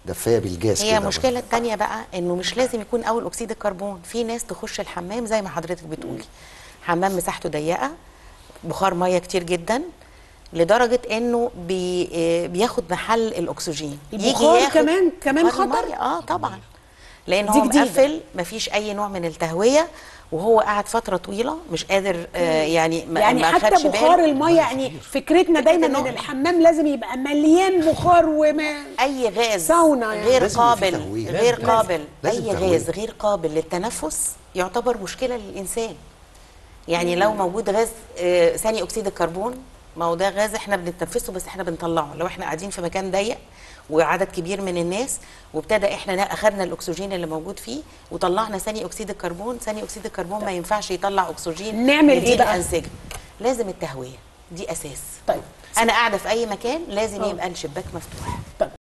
دفايه بالجاز هي كده المشكله الثانيه بقى انه مش لازم يكون اول اكسيد الكربون في ناس تخش الحمام زي ما حضرتك بتقولي حمام مساحته ضيقه بخار ميه كتير جدا لدرجه انه بي آه، بياخد محل الاكسجين البخار كمان- كمان بخار خطر؟ المية، اه طبعا لان دي هو جديدة. مقفل مفيش اي نوع من التهويه وهو قاعد فتره طويله مش قادر آه يعني ما يعني ما حتى خدش بخار باله. الميه يعني فكرتنا دايما إنه- ان الحمام لازم يبقى مليان بخار وما اي غاز ساونا يعني. غير لازم يبقى فيه قابل تهوية. غير لازم. قابل لازم اي تهوية. غاز غير قابل للتنفس يعتبر مشكله للانسان يعني لو موجود غاز آه، ثاني اكسيد الكربون ما هو ده غاز احنا بنتنفسه بس احنا بنطلعه لو احنا قاعدين في مكان ضيق وعدد كبير من الناس وابتدى احنا نا- اخدنا الاكسجين اللي موجود فيه وطلعنا ثاني اكسيد الكربون ثاني اكسيد الكربون ما ينفعش يطلع اكسجين نعمل إيه لدي بقى؟ الانسجه لازم التهويه دي اساس طيب انا قاعده في اي مكان لازم يبقى الشباك مفتوح طب